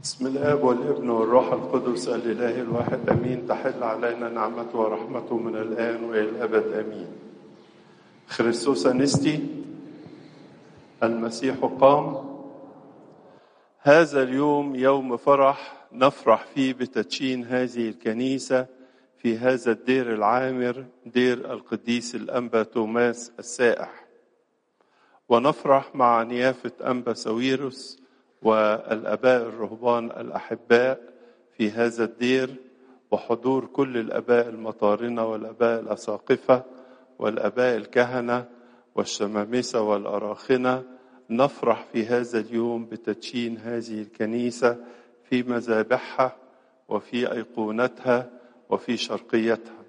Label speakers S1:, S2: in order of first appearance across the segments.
S1: بسم الاب والابن والروح القدس الاله الواحد امين تحل علينا نعمته ورحمته من الان والى الابد امين خريستوس انستي المسيح قام هذا اليوم يوم فرح نفرح فيه بتدشين هذه الكنيسه في هذا الدير العامر دير القديس الانبا توماس السائح ونفرح مع نيافه انبا ساويروس والاباء الرهبان الاحباء في هذا الدير وحضور كل الاباء المطارنه والاباء الاساقفه والاباء الكهنه والشمامسه والاراخنه نفرح في هذا اليوم بتدشين هذه الكنيسه في مذابحها وفي ايقونتها وفي شرقيتها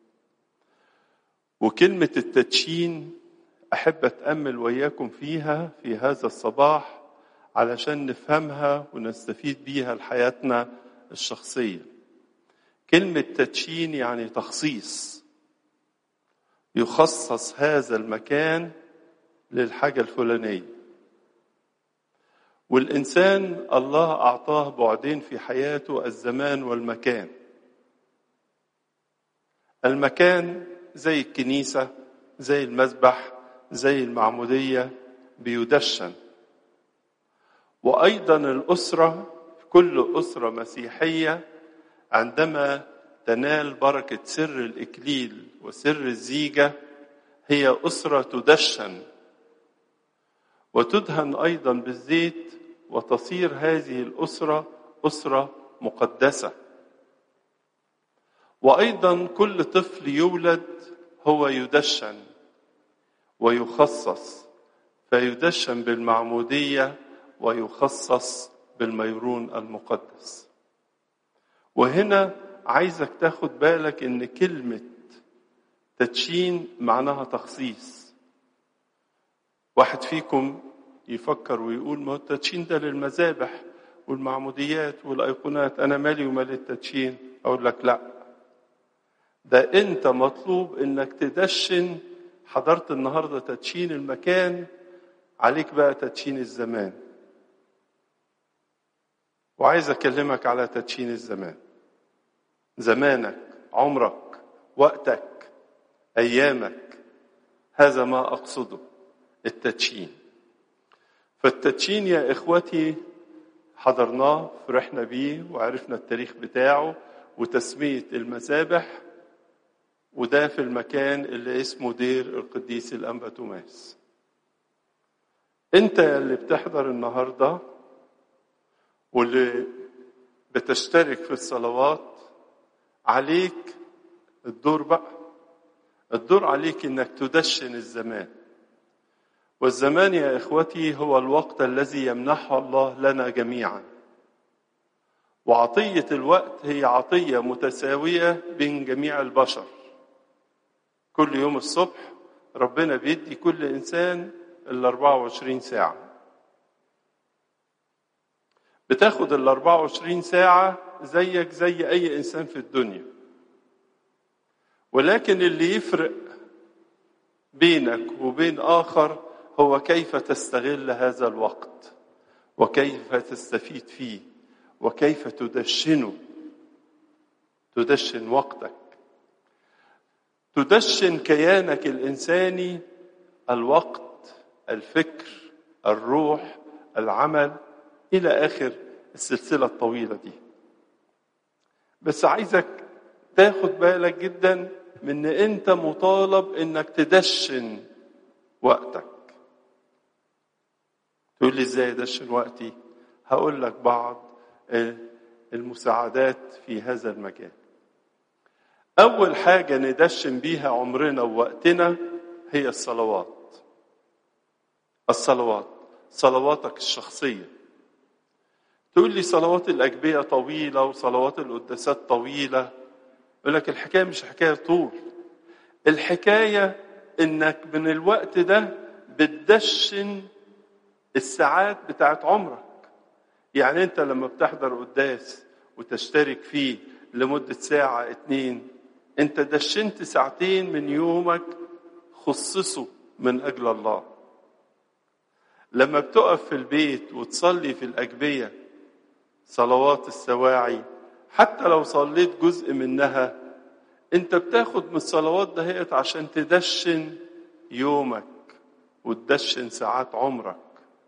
S1: وكلمه التدشين احب اتامل وياكم فيها في هذا الصباح علشان نفهمها ونستفيد بيها لحياتنا الشخصيه كلمه تدشين يعني تخصيص يخصص هذا المكان للحاجه الفلانيه والانسان الله اعطاه بعدين في حياته الزمان والمكان المكان زي الكنيسه زي المذبح زي المعموديه بيدشن وايضا الاسره كل اسره مسيحيه عندما تنال بركه سر الاكليل وسر الزيجه هي اسره تدشن وتدهن ايضا بالزيت وتصير هذه الاسره اسره مقدسه وايضا كل طفل يولد هو يدشن ويخصص فيدشن بالمعموديه ويخصص بالميرون المقدس وهنا عايزك تاخد بالك ان كلمه تدشين معناها تخصيص واحد فيكم يفكر ويقول ما هو التدشين ده للمذابح والمعموديات والايقونات انا مالي ومال التدشين اقول لك لا ده انت مطلوب انك تدشن حضرت النهارده تدشين المكان عليك بقى تدشين الزمان وعايز اكلمك على تدشين الزمان زمانك عمرك وقتك ايامك هذا ما اقصده التدشين فالتدشين يا اخوتي حضرناه فرحنا بيه وعرفنا التاريخ بتاعه وتسميه المذابح وده في المكان اللي اسمه دير القديس الانبا توماس انت اللي بتحضر النهارده واللي بتشترك في الصلوات عليك الدور بقى الدور عليك انك تدشن الزمان والزمان يا اخوتي هو الوقت الذي يمنحه الله لنا جميعا وعطيه الوقت هي عطيه متساويه بين جميع البشر كل يوم الصبح ربنا بيدي كل انسان ال 24 ساعه بتاخد ال 24 ساعة زيك زي أي إنسان في الدنيا ولكن اللي يفرق بينك وبين آخر هو كيف تستغل هذا الوقت وكيف تستفيد فيه وكيف تدشنه تدشن وقتك تدشن كيانك الإنساني الوقت الفكر الروح العمل الى اخر السلسله الطويله دي بس عايزك تاخد بالك جدا من ان انت مطالب انك تدشن وقتك تقول لي ازاي ادشن وقتي هقول لك بعض المساعدات في هذا المجال اول حاجه ندشن بيها عمرنا ووقتنا هي الصلوات الصلوات صلواتك الشخصيه تقول لي صلوات الأجبية طويلة وصلوات القداسات طويلة يقول لك الحكاية مش حكاية طول الحكاية إنك من الوقت ده بتدشن الساعات بتاعت عمرك يعني أنت لما بتحضر قداس وتشترك فيه لمدة ساعة اتنين أنت دشنت ساعتين من يومك خصصه من أجل الله لما بتقف في البيت وتصلي في الأجبية صلوات السواعي حتى لو صليت جزء منها انت بتاخد من الصلوات دهيت عشان تدشن يومك وتدشن ساعات عمرك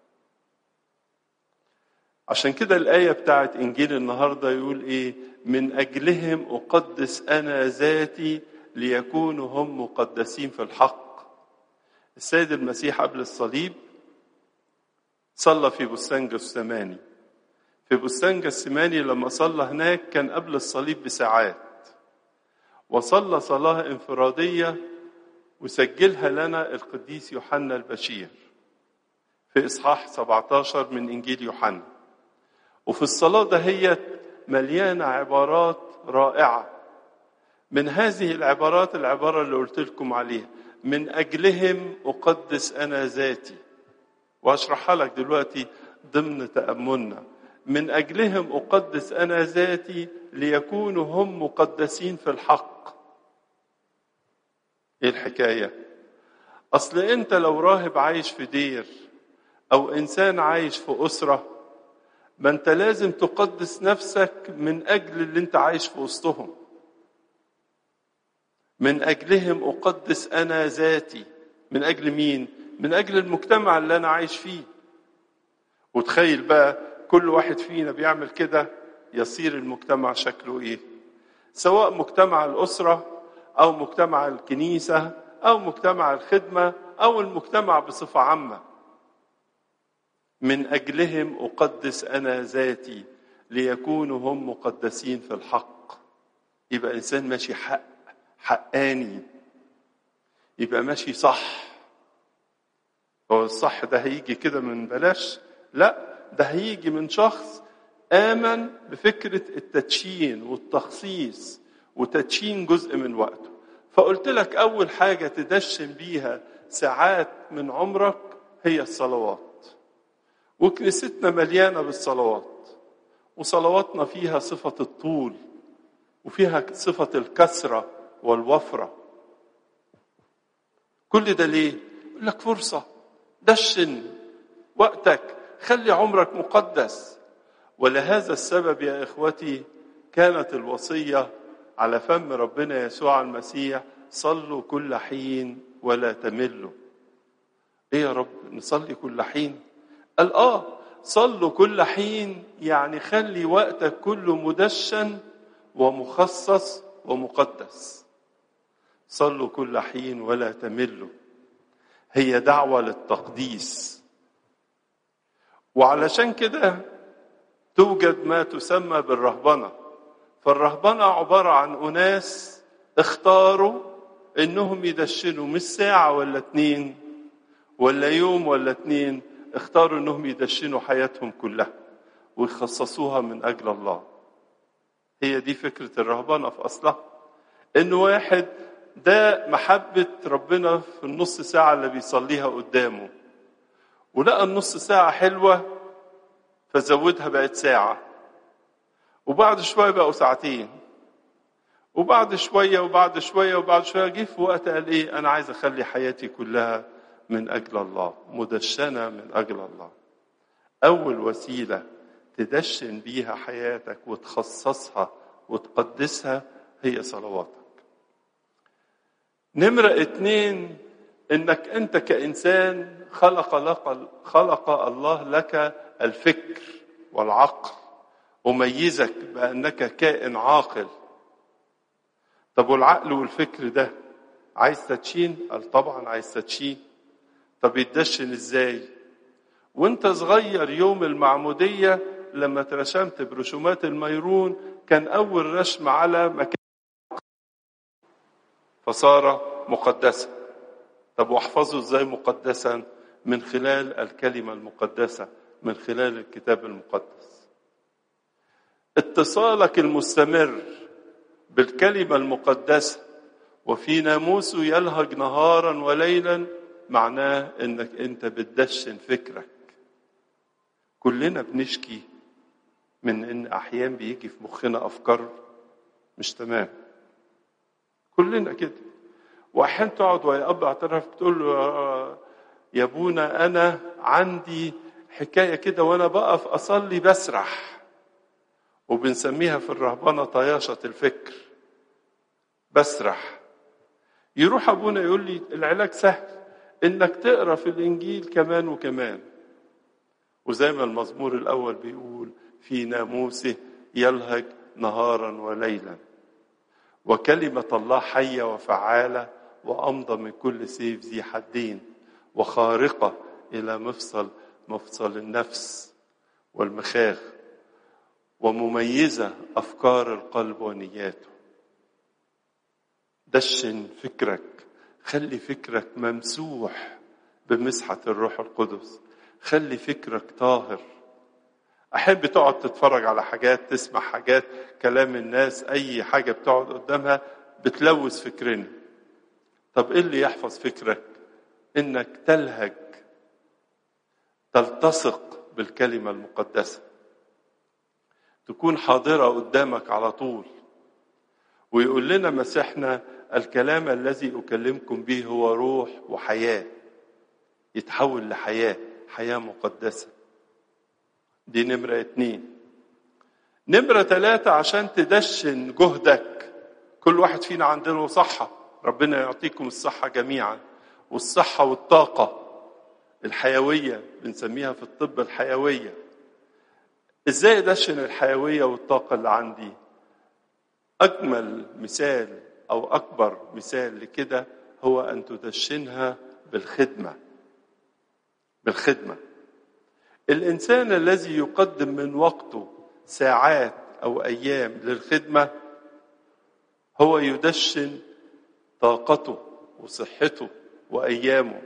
S1: عشان كده الآية بتاعت إنجيل النهاردة يقول إيه من أجلهم أقدس أنا ذاتي ليكونوا هم مقدسين في الحق السيد المسيح قبل الصليب صلى في بستان جثماني في بستان جثماني لما صلى هناك كان قبل الصليب بساعات وصلى صلاة انفرادية وسجلها لنا القديس يوحنا البشير في إصحاح 17 من إنجيل يوحنا وفي الصلاة دهيت مليانة عبارات رائعة من هذه العبارات العبارة اللي قلت لكم عليها من أجلهم أقدس أنا ذاتي وأشرحها لك دلوقتي ضمن تأملنا من أجلهم أقدس أنا ذاتي ليكونوا هم مقدسين في الحق إيه الحكاية أصل أنت لو راهب عايش في دير أو إنسان عايش في أسرة ما أنت لازم تقدس نفسك من أجل اللي أنت عايش في وسطهم من أجلهم أقدس أنا ذاتي من أجل مين؟ من أجل المجتمع اللي أنا عايش فيه وتخيل بقى كل واحد فينا بيعمل كده يصير المجتمع شكله إيه؟ سواء مجتمع الأسرة أو مجتمع الكنيسة أو مجتمع الخدمة أو المجتمع بصفة عامة من أجلهم أقدس أنا ذاتي ليكونوا هم مقدسين في الحق يبقى إنسان ماشي حق حقاني يبقى ماشي صح هو الصح ده هيجي كده من بلاش لا ده هيجي من شخص آمن بفكرة التدشين والتخصيص وتدشين جزء من وقته فقلت لك أول حاجة تدشن بيها ساعات من عمرك هي الصلوات وكنيستنا مليانة بالصلوات وصلواتنا فيها صفة الطول وفيها صفة الكثرة والوفرة كل ده ليه؟ يقول لك فرصة دشن وقتك خلي عمرك مقدس ولهذا السبب يا إخوتي كانت الوصية على فم ربنا يسوع المسيح صلوا كل حين ولا تملوا ايه يا رب نصلي كل حين قال اه صلوا كل حين يعني خلي وقتك كله مدشن ومخصص ومقدس صلوا كل حين ولا تملوا هي دعوة للتقديس وعلشان كده توجد ما تسمى بالرهبنة فالرهبنة عبارة عن أناس اختاروا إنهم يدشنوا مش ساعة ولا اتنين ولا يوم ولا اتنين اختاروا إنهم يدشنوا حياتهم كلها ويخصصوها من أجل الله هي دي فكرة الرهبنة في أصلها إن واحد ده محبة ربنا في النص ساعة اللي بيصليها قدامه ولقى النص ساعة حلوة فزودها بقت ساعة وبعد شوية بقوا ساعتين وبعد شوية وبعد شوية وبعد شوية جه في وقت قال إيه أنا عايز أخلي حياتي كلها من أجل الله مدشنة من أجل الله أول وسيلة تدشن بيها حياتك وتخصصها وتقدسها هي صلواتك نمرة اتنين انك انت كانسان خلق لك خلق الله لك الفكر والعقل وميزك بانك كائن عاقل طب والعقل والفكر ده عايز تدشين قال طبعا عايز تدشين طب يتدشن ازاي وانت صغير يوم المعمودية لما ترشمت برسومات الميرون كان اول رسم على مكان فصار مقدسا طب واحفظه ازاي مقدسا من خلال الكلمة المقدسة من خلال الكتاب المقدس اتصالك المستمر بالكلمة المقدسة وفي ناموسه يلهج نهارا وليلا معناه انك انت بتدشن فكرك كلنا بنشكي من ان احيان بيجي في مخنا افكار مش تمام كلنا كده واحيانا تقعد ويا اب اعترف تقول له يا ابونا انا عندي حكايه كده وانا بقف اصلي بسرح وبنسميها في الرهبنة طياشة الفكر بسرح يروح أبونا يقول لي العلاج سهل إنك تقرأ في الإنجيل كمان وكمان وزي ما المزمور الأول بيقول في ناموسه يلهج نهارا وليلا وكلمة الله حية وفعالة وأمضى من كل سيف ذي حدين وخارقة إلى مفصل مفصل النفس والمخاخ ومميزة أفكار القلب ونياته دشن فكرك خلي فكرك ممسوح بمسحة الروح القدس خلي فكرك طاهر أحب تقعد تتفرج على حاجات تسمع حاجات كلام الناس أي حاجة بتقعد قدامها بتلوث فكرنا طب إيه اللي يحفظ فكرك إنك تلهج تلتصق بالكلمة المقدسة تكون حاضرة قدامك على طول ويقول لنا مسيحنا الكلام الذي أكلمكم به هو روح وحياة يتحول لحياة حياة مقدسة دي نمرة اتنين نمرة ثلاثة عشان تدشن جهدك كل واحد فينا عندنا صحة ربنا يعطيكم الصحة جميعا والصحة والطاقة الحيوية بنسميها في الطب الحيوية ازاي ادشن الحيوية والطاقة اللي عندي اجمل مثال او اكبر مثال لكده هو ان تدشنها بالخدمة بالخدمة الانسان الذي يقدم من وقته ساعات او ايام للخدمة هو يدشن طاقته وصحته وايامه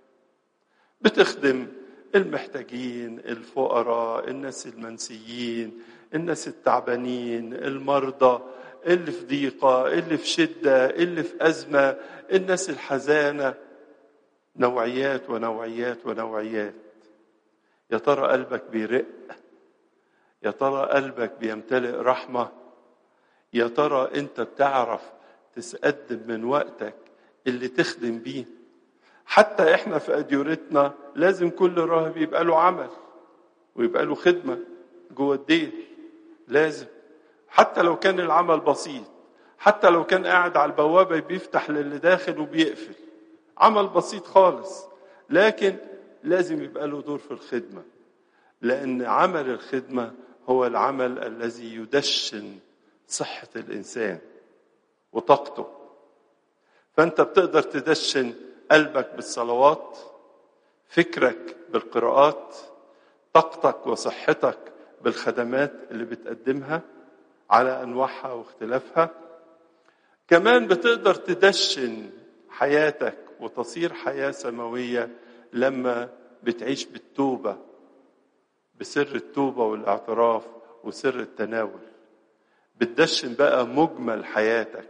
S1: بتخدم المحتاجين الفقراء الناس المنسيين الناس التعبانين المرضى اللي في ضيقة اللي في شدة اللي في أزمة الناس الحزانة نوعيات ونوعيات ونوعيات يا ترى قلبك بيرق يا ترى قلبك بيمتلئ رحمة يا ترى انت بتعرف تقدم من وقتك اللي تخدم بيه حتى احنا في اديورتنا لازم كل راهب يبقى له عمل ويبقى له خدمه جوه الدير لازم حتى لو كان العمل بسيط حتى لو كان قاعد على البوابه بيفتح للي داخل وبيقفل عمل بسيط خالص لكن لازم يبقى له دور في الخدمه لان عمل الخدمه هو العمل الذي يدشن صحه الانسان وطاقته فانت بتقدر تدشن قلبك بالصلوات فكرك بالقراءات طاقتك وصحتك بالخدمات اللي بتقدمها على انواعها واختلافها كمان بتقدر تدشن حياتك وتصير حياه سماويه لما بتعيش بالتوبه بسر التوبه والاعتراف وسر التناول بتدشن بقى مجمل حياتك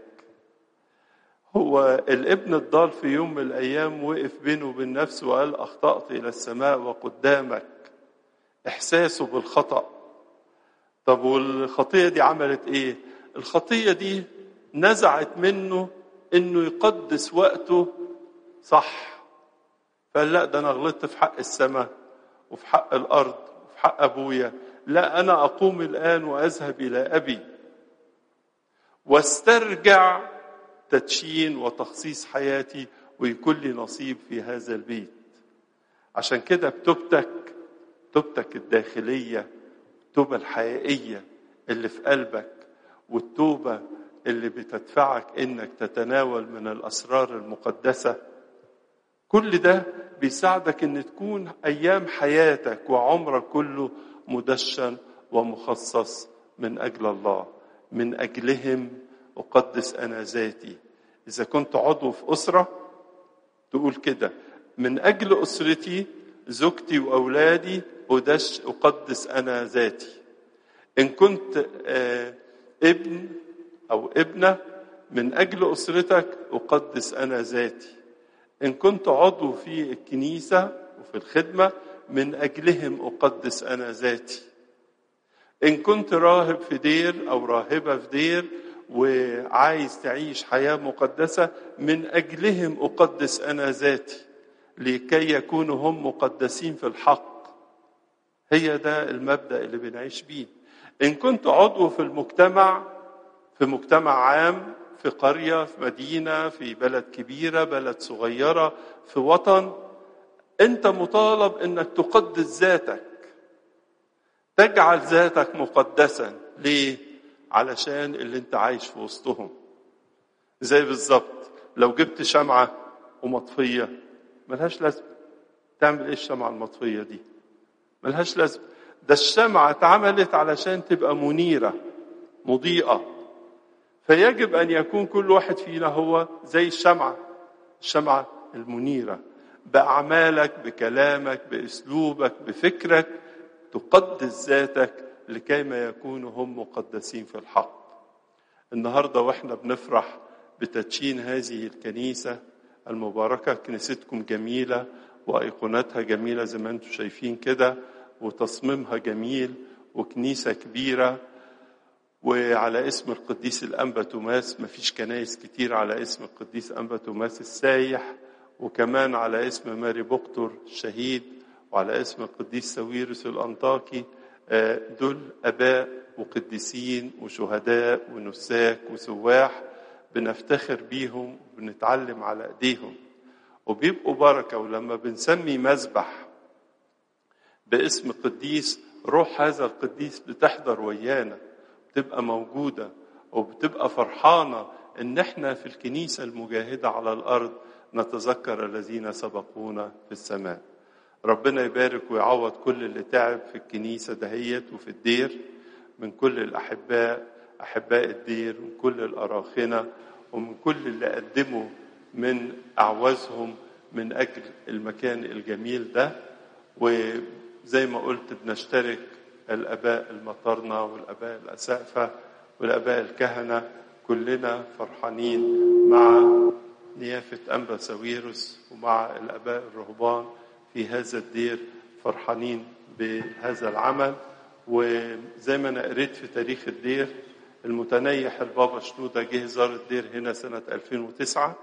S1: هو الابن الضال في يوم من الايام وقف بينه وبين نفسه وقال اخطات الى السماء وقدامك احساسه بالخطا طب والخطيه دي عملت ايه الخطيه دي نزعت منه انه يقدس وقته صح فقال لا ده انا غلطت في حق السماء وفي حق الارض وفي حق ابويا لا انا اقوم الان واذهب الى ابي واسترجع تدشين وتخصيص حياتي ويكون لي نصيب في هذا البيت عشان كده بتوبتك توبتك الداخلية التوبة الحقيقية اللي في قلبك والتوبة اللي بتدفعك انك تتناول من الاسرار المقدسة كل ده بيساعدك ان تكون ايام حياتك وعمرك كله مدشن ومخصص من اجل الله من اجلهم أقدس أنا ذاتي إذا كنت عضو في أسرة تقول كده من أجل أسرتي زوجتي وأولادي أدش أقدس أنا ذاتي إن كنت آه ابن أو ابنة من أجل أسرتك أقدس أنا ذاتي إن كنت عضو في الكنيسة وفي الخدمة من أجلهم أقدس أنا ذاتي إن كنت راهب في دير أو راهبة في دير وعايز تعيش حياة مقدسة من أجلهم أقدس أنا ذاتي لكي يكونوا هم مقدسين في الحق هي ده المبدأ اللي بنعيش بيه إن كنت عضو في المجتمع في مجتمع عام في قرية في مدينة في بلد كبيرة بلد صغيرة في وطن أنت مطالب أنك تقدس ذاتك تجعل ذاتك مقدسا ليه؟ علشان اللي أنت عايش في وسطهم زي بالظبط لو جبت شمعة ومطفية ملهاش لازمة تعمل ايه الشمعة المطفية دي ملهاش لازمة ده الشمعة اتعملت علشان تبقى منيرة مضيئة فيجب أن يكون كل واحد فينا هو زي الشمعة الشمعة المنيرة بأعمالك بكلامك بأسلوبك بفكرك تقدس ذاتك لكي ما يكونوا هم مقدسين في الحق النهاردة وإحنا بنفرح بتدشين هذه الكنيسة المباركة كنيستكم جميلة وأيقونتها جميلة زي ما أنتم شايفين كده وتصميمها جميل وكنيسة كبيرة وعلى اسم القديس الأنبا توماس مفيش كنايس كتير على اسم القديس أنبا توماس السايح وكمان على اسم ماري بقتر الشهيد وعلى اسم القديس ساويرس الأنطاكي دول أباء وقديسين وشهداء ونساك وسواح بنفتخر بيهم وبنتعلم على ايديهم وبيبقوا بركه ولما بنسمي مذبح باسم قديس روح هذا القديس بتحضر ويانا بتبقى موجوده وبتبقى فرحانه ان احنا في الكنيسه المجاهده على الارض نتذكر الذين سبقونا في السماء ربنا يبارك ويعوض كل اللي تعب في الكنيسه دهيت وفي الدير من كل الاحباء احباء الدير ومن كل الاراخنه ومن كل اللي قدموا من اعوازهم من اجل المكان الجميل ده وزي ما قلت بنشترك الاباء المطرنه والاباء الاسقفه والاباء الكهنه كلنا فرحانين مع نيافه انبا ساويرس ومع الاباء الرهبان في هذا الدير فرحانين بهذا العمل وزي ما انا قريت في تاريخ الدير المتنيح البابا شنودة جه زار الدير هنا سنة 2009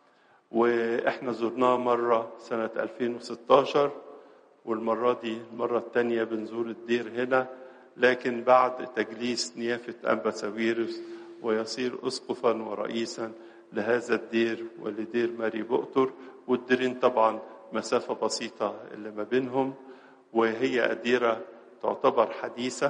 S1: وإحنا زرناه مرة سنة 2016 والمرة دي المرة الثانية بنزور الدير هنا لكن بعد تجليس نيافة أنبا ساويرس ويصير أسقفا ورئيسا لهذا الدير ولدير ماري بؤتر والديرين طبعا مسافة بسيطة اللي ما بينهم وهي أديرة تعتبر حديثة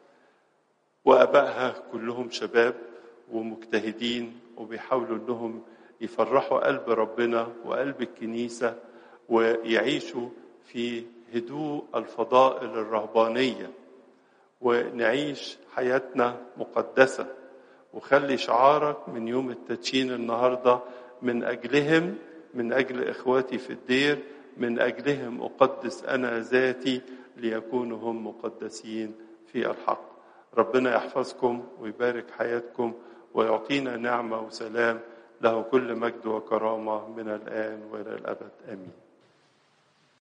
S1: وابائها كلهم شباب ومجتهدين وبيحاولوا انهم يفرحوا قلب ربنا وقلب الكنيسه ويعيشوا في هدوء الفضائل الرهبانيه ونعيش حياتنا مقدسه وخلي شعارك من يوم التدشين النهارده من اجلهم من اجل اخواتي في الدير من اجلهم اقدس انا ذاتي ليكونوا هم مقدسين في الحق ربنا يحفظكم ويبارك حياتكم ويعطينا نعمة وسلام له كل مجد وكرامة من الآن وإلى الأبد آمين